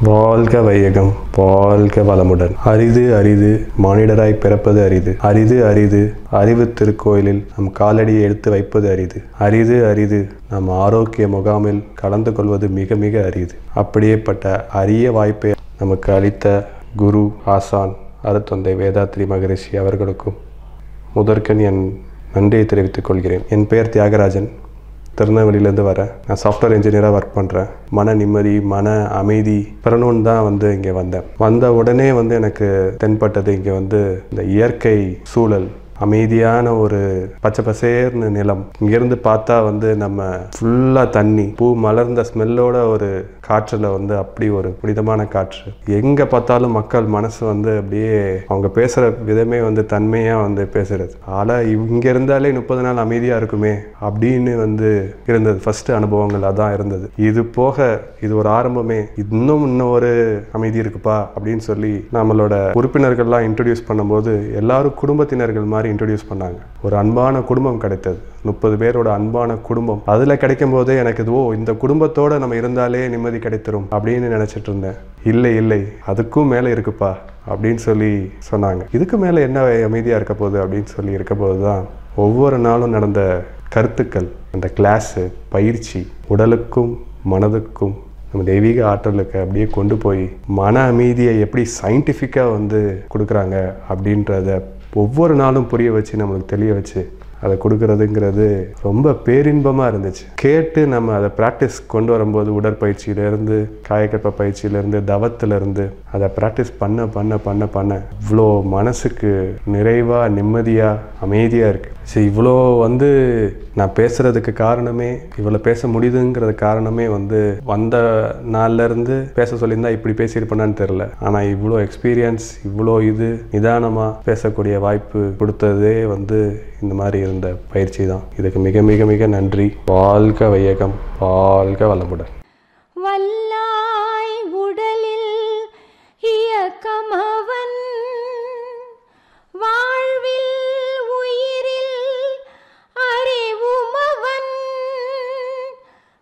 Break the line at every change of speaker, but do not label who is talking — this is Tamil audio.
வாழ்க வையகம் வாழ்க வளமுடன் அரிது அரிது மானிடராய் பிறப்பது அரிது அரிது அரிது அறிவு திருக்கோயிலில் நம் காலடியை எடுத்து வைப்பது அரிது அரிது அரிது நம் ஆரோக்கிய முகாமில் கலந்து கொள்வது மிக மிக அரிது அப்படியேப்பட்ட அரிய வாய்ப்பை நமக்கு அளித்த குரு ஆசான் அருத்தந்தை வேதாத்ரி மகரிஷி அவர்களுக்கும் முதற்கண் என் நன்றியை தெரிவித்துக் கொள்கிறேன் என் பெயர் தியாகராஜன் திருநெல்வேலியிலேருந்து வரேன் நான் சாஃப்ட்வேர் இன்ஜினியராக ஒர்க் பண்ணுறேன் மன நிம்மதி மன அமைதி பெறணும்னு தான் வந்து இங்கே வந்தேன் வந்த உடனே வந்து எனக்கு தென்பட்டது இங்கே வந்து இந்த இயற்கை சூழல் அமைதியான ஒரு பச்சை பசேர்னு நிலம் இங்கேருந்து பார்த்தா வந்து நம்ம ஃபுல்லாக தண்ணி பூ மலர்ந்த ஸ்மெல்லோட ஒரு காற்றில் வந்து அப்படி ஒரு புனிதமான காற்று எங்கே பார்த்தாலும் மக்கள் மனசு வந்து அப்படியே அவங்க பேசுகிற விதமே வந்து தன்மையாக வந்து பேசுறது ஆனால் இங்கே இருந்தாலே முப்பது நாள் அமைதியாக இருக்குமே அப்படின்னு வந்து இருந்தது ஃபர்ஸ்ட் அனுபவங்கள் அதான் இருந்தது இது போக இது ஒரு ஆரம்பமே இன்னும் இன்னும் ஒரு அமைதி இருக்குப்பா அப்படின்னு சொல்லி நம்மளோட உறுப்பினர்கள்லாம் இன்ட்ரடியூஸ் பண்ணும்போது எல்லாரும் குடும்பத்தினர்கள் மாதிரி இன்ட்ரடியூஸ் பண்ணாங்க ஒரு அன்பான குடும்பம் கிடைத்தது முப்பது பேரோட அன்பான குடும்பம் அதில் கிடைக்கும் போதே எனக்கு இது ஓ இந்த குடும்பத்தோட நம்ம இருந்தாலே நிம்மதி கிடைத்திரும் அப்படின்னு நினச்சிட்டு இருந்தேன் இல்லை இல்லை அதுக்கும் மேலே இருக்குப்பா அப்படின்னு சொல்லி சொன்னாங்க இதுக்கு மேலே என்ன அமைதியாக இருக்க போகுது அப்படின்னு சொல்லி இருக்க போது தான் ஒவ்வொரு நாளும் நடந்த கருத்துக்கள் அந்த கிளாஸு பயிற்சி உடலுக்கும் மனதுக்கும் நம்ம தெய்வீக ஆற்றலுக்கு அப்படியே கொண்டு போய் மன அமைதியை எப்படி சயின்டிஃபிக்காக வந்து கொடுக்குறாங்க அப்படின்றத ஒவ்வொரு நாளும் புரிய வச்சு நம்மளுக்கு தெளிய வச்சு அதை கொடுக்கறதுங்கிறது ரொம்ப பேரின்பமாக இருந்துச்சு கேட்டு நம்ம அதை ப்ராக்டிஸ் கொண்டு வரும்போது உடற்பயிற்சியிலேருந்து காயக்கற்ப பயிற்சியிலேருந்து தவத்திலேருந்து அதை ப்ராக்டிஸ் பண்ண பண்ண பண்ண பண்ண இவ்வளோ மனசுக்கு நிறைவாக நிம்மதியாக அமைதியாக இருக்குது சரி இவ்வளோ வந்து நான் பேசுகிறதுக்கு காரணமே இவ்வளோ பேச முடியுதுங்கிறது காரணமே வந்து வந்த நாள்லேருந்து பேச சொல்லியிருந்தா இப்படி பேசியிருப்பேனான்னு தெரில ஆனால் இவ்வளோ எக்ஸ்பீரியன்ஸ் இவ்வளோ இது நிதானமாக பேசக்கூடிய வாய்ப்பு கொடுத்ததே வந்து இந்த மாதிரி இருந்த பயிற்சி தான் இதுக்கு மிக மிக மிக நன்றி வாழ்க வையகம் வாழ்க வளமுடன்
வல்லாய் உடலில் இயக்கமவன்